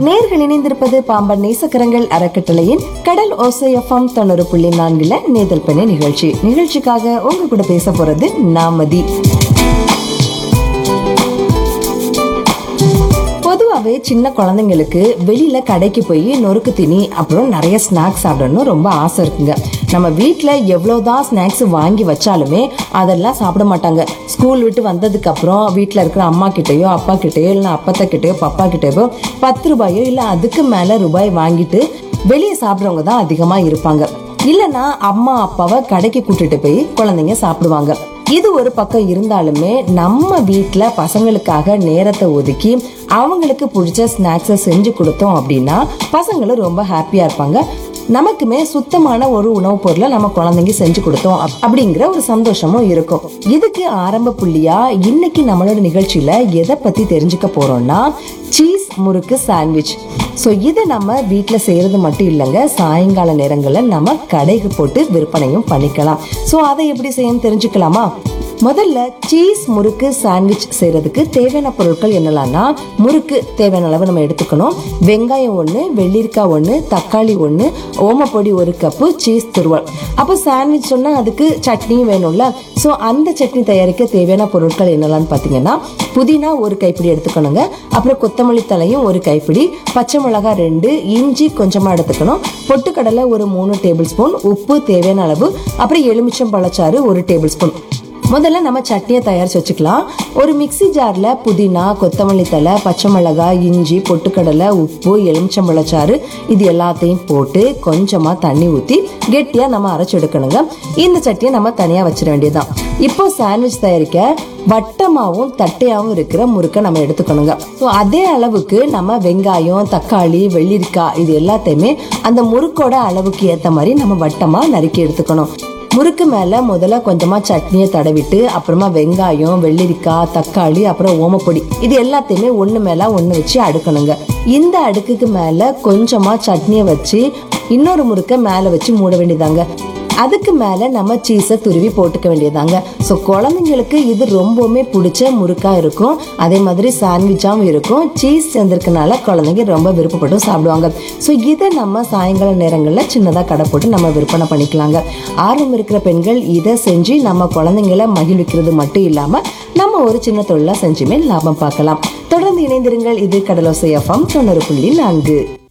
நேர்கள் இணைந்திருப்பது பாம்பன் நேசக்கரங்கள் அறக்கட்டளையின் கடல் ஓசை எஃப்எம் தொண்ணூறு புள்ளி நான்குல நேதல் பெண்ணை நிகழ்ச்சி நிகழ்ச்சிக்காக உங்க கூட பேச போறது நாமதி பொதுவாகவே சின்ன குழந்தைங்களுக்கு வெளியில கடைக்கு போய் நொறுக்கு தீனி அப்புறம் நிறைய ஸ்நாக்ஸ் சாப்பிடணும் ரொம்ப ஆசை இருக்குங்க நம்ம வீட்டில் எவ்வளோதான் ஸ்நாக்ஸ் வாங்கி வச்சாலுமே அதெல்லாம் சாப்பிட மாட்டாங்க ஸ்கூல் விட்டு வந்ததுக்கு அப்புறம் வீட்டில் இருக்கிற அம்மா கிட்டேயோ அப்பா கிட்டேயோ இல்லைன்னா அப்பத்தா கிட்டேயோ பப்பா கிட்டேயோ பத்து ரூபாயோ இல்லை அதுக்கு மேலே ரூபாய் வாங்கிட்டு வெளியே சாப்பிட்றவங்க தான் அதிகமாக இருப்பாங்க இல்லைன்னா அம்மா அப்பாவை கடைக்கு கூட்டிட்டு போய் குழந்தைங்க சாப்பிடுவாங்க இது ஒரு பக்கம் இருந்தாலுமே நம்ம வீட்டில் பசங்களுக்காக நேரத்தை ஒதுக்கி அவங்களுக்கு பிடிச்ச ஸ்நாக்ஸை செஞ்சு கொடுத்தோம் அப்படின்னா பசங்களும் ரொம்ப ஹாப்பியாக இருப்பாங்க நமக்குமே சுத்தமான ஒரு உணவுப் பொருளை நம்ம குழந்தைங்க செஞ்சு கொடுத்தோம் அப்- அப்படிங்கிற ஒரு சந்தோஷமும் இருக்கும் இதுக்கு ஆரம்ப புள்ளியா இன்னைக்கு நம்மளோட நிகழ்ச்சியில எதை பத்தி தெரிஞ்சுக்க போறோம்னா சீஸ் முறுக்கு சாண்ட்விச் ஸோ இதை நம்ம வீட்டில் செய்யறது மட்டும் இல்லைங்க சாயங்கால நேரங்களில் நம்ம கடைக்கு போட்டு விற்பனையும் பண்ணிக்கலாம் ஸோ அதை எப்படி செய்யணும்னு தெரிஞ்சுக்கலாமா முதல்ல சீஸ் முறுக்கு சாண்ட்விச் செய்யறதுக்கு தேவையான பொருட்கள் என்னலாம்னா முறுக்கு தேவையான அளவு நம்ம எடுத்துக்கணும் வெங்காயம் ஒன்று வெள்ளரிக்காய் ஒன்று தக்காளி ஒன்று ஓமப்பொடி ஒரு கப்பு சீஸ் துருவல் அப்போ சாண்ட்விச் சொன்னால் அதுக்கு சட்னியும் வேணும்ல ஸோ அந்த சட்னி தயாரிக்க தேவையான பொருட்கள் என்னலாம்னு பார்த்தீங்கன்னா புதினா ஒரு கைப்பிடி எடுத்துக்கணுங்க அப்புறம் கொத்தமல்லி தலையும் ஒரு கைப்பிடி பச்சை மிளகாய் ரெண்டு இஞ்சி கொஞ்சமாக எடுத்துக்கணும் பொட்டுக்கடலை ஒரு மூணு டேபிள் ஸ்பூன் உப்பு தேவையான அளவு அப்புறம் எலுமிச்சம் பழச்சாறு ஒரு டேபிள் ஸ்பூன் முதல்ல நம்ம சட்னியை தயாரிச்சு வச்சுக்கலாம் ஒரு மிக்ஸி ஜார்ல புதினா கொத்தமல்லி தழை பச்சை மிளகாய் இஞ்சி பொட்டுக்கடலை உப்பு எலுமிச்சம்பழச்சாறு இது எல்லாத்தையும் போட்டு கொஞ்சமா தண்ணி ஊற்றி கெட்டியா நம்ம அரைச்சு எடுக்கணுங்க இந்த சட்னியை நம்ம தனியா வச்சிட வேண்டியதுதான் இப்போ சாண்ட்விச் தயாரிக்க வட்டமாவும் தட்டையாவும் இருக்கிற முறுக்கை நம்ம எடுத்துக்கணுங்க ஸோ அதே அளவுக்கு நம்ம வெங்காயம் தக்காளி வெள்ளரிக்காய் இது எல்லாத்தையுமே அந்த முறுக்கோட அளவுக்கு ஏற்ற மாதிரி நம்ம வட்டமா நறுக்கி எடுத்துக்கணும் முறுக்கு மேல முதல்ல கொஞ்சமா சட்னியை தடவிட்டு அப்புறமா வெங்காயம் வெள்ளரிக்காய் தக்காளி அப்புறம் ஓமப்பொடி இது எல்லாத்தையுமே ஒண்ணு மேல ஒண்ணு வச்சு அடுக்கணுங்க இந்த அடுக்குக்கு மேல கொஞ்சமா சட்னியை வச்சு இன்னொரு முறுக்க மேல வச்சு மூட வேண்டியதாங்க அதுக்கு மேல நம்ம சீஸை துருவி போட்டுக்க வேண்டியதாங்க ஸோ குழந்தைங்களுக்கு இது ரொம்பவுமே பிடிச்ச முறுக்கா இருக்கும் அதே மாதிரி சாண்ட்விச்சாகவும் இருக்கும் சீஸ் சேர்ந்திருக்கனால குழந்தைங்க ரொம்ப விருப்பப்பட்டு சாப்பிடுவாங்க ஸோ இதை நம்ம சாயங்கால நேரங்களில் சின்னதாக கடை போட்டு நம்ம விற்பனை பண்ணிக்கலாங்க ஆர்வம் இருக்கிற பெண்கள் இதை செஞ்சு நம்ம குழந்தைங்களை மகிழ்விக்கிறது மட்டும் இல்லாமல் நம்ம ஒரு சின்ன தொழிலாக செஞ்சுமே லாபம் பார்க்கலாம் தொடர்ந்து இணைந்திருங்கள் இது கடலோசை எஃப்எம் தொண்ணூறு புள்ளி நான்கு